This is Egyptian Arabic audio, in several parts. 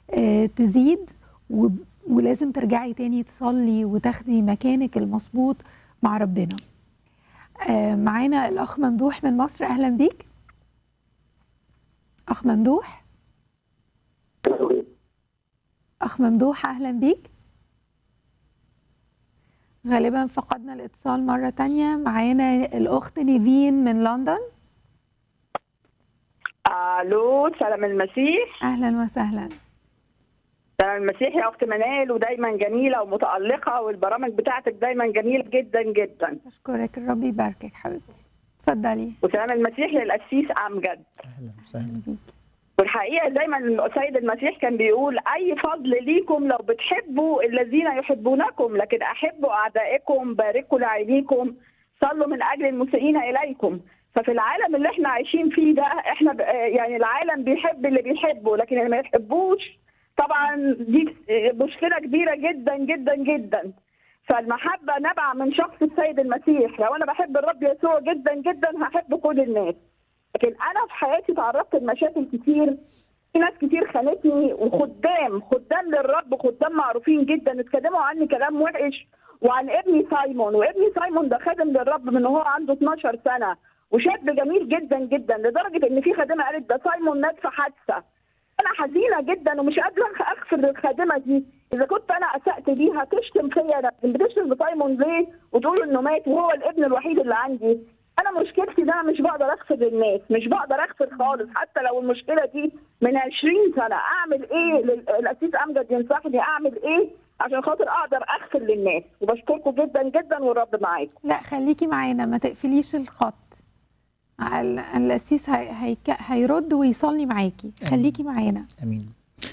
آه، تزيد وب- ولازم ترجعي تاني تصلي وتاخدي مكانك المظبوط مع ربنا آه، معانا الاخ ممدوح من مصر اهلا بيك اخ ممدوح اخ ممدوح اهلا بيك غالبا فقدنا الاتصال مرة تانية معانا الأخت نيفين من لندن الو سلام المسيح أهلا وسهلا سلام المسيح يا اخت منال ودايما جميله ومتالقه والبرامج بتاعتك دايما جميله جدا جدا أشكرك الرب يباركك حبيبتي اتفضلي وسلام المسيح للقسيس امجد اهلا وسهلا بيك والحقيقه دايما السيد المسيح كان بيقول اي فضل ليكم لو بتحبوا الذين يحبونكم لكن احبوا اعدائكم باركوا لعينيكم صلوا من اجل المسيئين اليكم ففي العالم اللي احنا عايشين فيه ده احنا ب- يعني العالم بيحب اللي بيحبه لكن اللي ما يحبوش طبعا دي مشكله كبيره جدا جدا جدا فالمحبه نبع من شخص السيد المسيح لو انا بحب الرب يسوع جدا جدا هحب كل الناس لكن انا في حياتي تعرضت لمشاكل كتير في ناس كتير خانتني وخدام خدام للرب خدام معروفين جدا اتكلموا عني كلام وحش وعن ابني سايمون وابني سايمون ده خادم للرب من هو عنده 12 سنه وشاب جميل جدا جدا لدرجه ان في خادمه قالت ده سايمون مات في حادثه انا حزينه جدا ومش قادره اغفر للخادمه دي اذا كنت انا اسات بيها تشتم فيا لكن بتشتم في سايمون ليه وتقول انه مات وهو الابن الوحيد اللي عندي انا مشكلتي ده مش بقدر اغفر للناس مش بقدر اغفر خالص حتى لو المشكله دي من 20 سنه اعمل ايه لل- الاسيس امجد ينصحني اعمل ايه عشان خاطر اقدر اغفر للناس وبشكركم جدا جدا والرب معاكم لا خليكي معانا ما تقفليش الخط ال- القسيس هي... هي... هيرد ويصلي معاكي خليكي معانا امين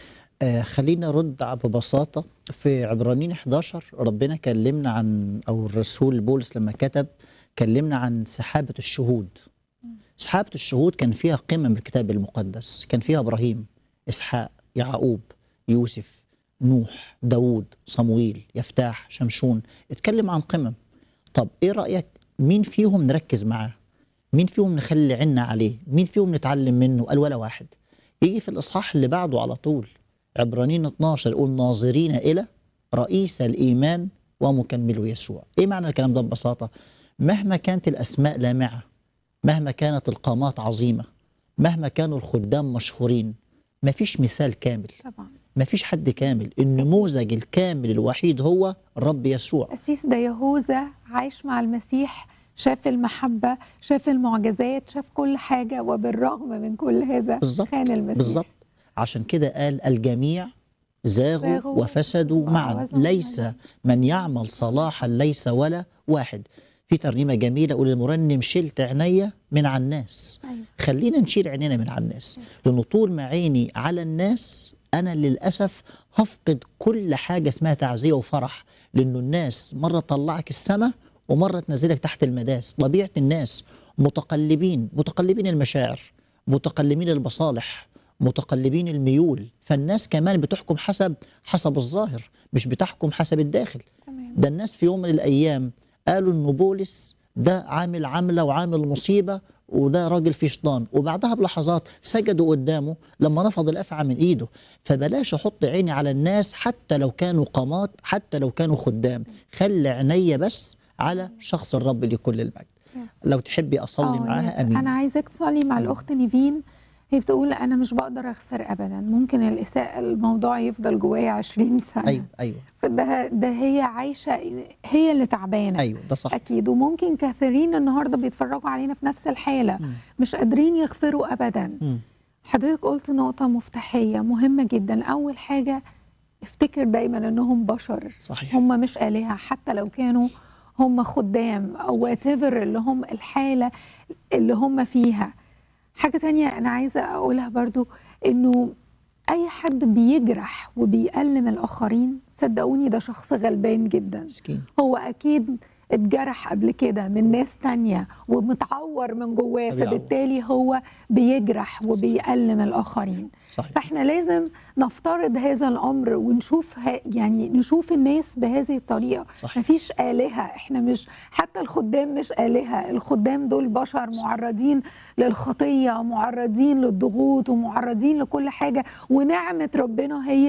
آه خلينا نرد ع- ببساطه في عبرانيين 11 ربنا كلمنا عن او الرسول بولس لما كتب كلمنا عن سحابه الشهود سحابه الشهود كان فيها قمم من الكتاب المقدس كان فيها ابراهيم اسحاق يعقوب يوسف نوح داوود صمويل يفتاح شمشون اتكلم عن قمم طب ايه رايك مين فيهم نركز معاه مين فيهم نخلي عنا عليه مين فيهم نتعلم منه قال ولا واحد يجي في الاصحاح اللي بعده على طول عبرانيين 12 يقول ناظرين الى رئيس الايمان ومكمله يسوع ايه معنى الكلام ده ببساطه مهما كانت الاسماء لامعه مهما كانت القامات عظيمه مهما كانوا الخدام مشهورين مفيش مثال كامل طبعا مفيش حد كامل النموذج الكامل الوحيد هو الرب يسوع القسيس ده يهوذا عايش مع المسيح شاف المحبة شاف المعجزات شاف كل حاجة وبالرغم من كل هذا بالظبط خان المسيح بالظبط عشان كده قال الجميع زاغوا زاغوا وفسدوا معا وأعوزوا ليس من من يعمل صلاحا ليس ولا واحد في ترنيمة جميلة يقول المرنم شلت عينيا من على الناس أيوة. خلينا نشيل عينينا من على الناس لأنه طول ما عيني على الناس أنا للأسف هفقد كل حاجة اسمها تعزية وفرح لأنه الناس مرة تطلعك السماء ومرة تنزلك تحت المداس طبيعة الناس متقلبين متقلبين المشاعر متقلبين المصالح متقلبين الميول فالناس كمان بتحكم حسب حسب الظاهر مش بتحكم حسب الداخل تمام ده الناس في يوم من الايام قالوا ان بولس ده عامل عمله وعامل مصيبه وده راجل في شيطان وبعدها بلحظات سجدوا قدامه لما نفض الافعى من ايده فبلاش احط عيني على الناس حتى لو كانوا قامات حتى لو كانوا خدام خلي عينيا بس على شخص الرب لكل المجد يس. لو تحبي اصلي آه، معاها يس. امين انا عايزاك تصلي مع الاخت نيفين هي بتقول انا مش بقدر اغفر ابدا ممكن الاساءه الموضوع يفضل جوايا 20 سنه ايوه ايوه فده ده هي عايشه هي اللي تعبانه ايوه ده صح اكيد وممكن كثيرين النهارده بيتفرجوا علينا في نفس الحاله مش قادرين يغفروا ابدا مم. حضرتك قلت نقطه مفتاحيه مهمه جدا اول حاجه افتكر دايما انهم بشر صحيح. هم مش الهه حتى لو كانوا هم خدام او وات اللي هم الحاله اللي هم فيها حاجه تانية انا عايزه اقولها برضو انه اي حد بيجرح وبيألم الاخرين صدقوني ده شخص غلبان جدا مسكين هو اكيد اتجرح قبل كده من ناس تانية ومتعور من جواه فبيعور. فبالتالي هو بيجرح وبيألم الآخرين صحيح فاحنا لازم نفترض هذا الأمر ونشوف ها يعني نشوف الناس بهذه الطريقة صحيح. مفيش آلهة احنا مش حتى الخدام مش آلهة الخدام دول بشر معرضين للخطية معرضين للضغوط ومعرضين لكل حاجة ونعمة ربنا هي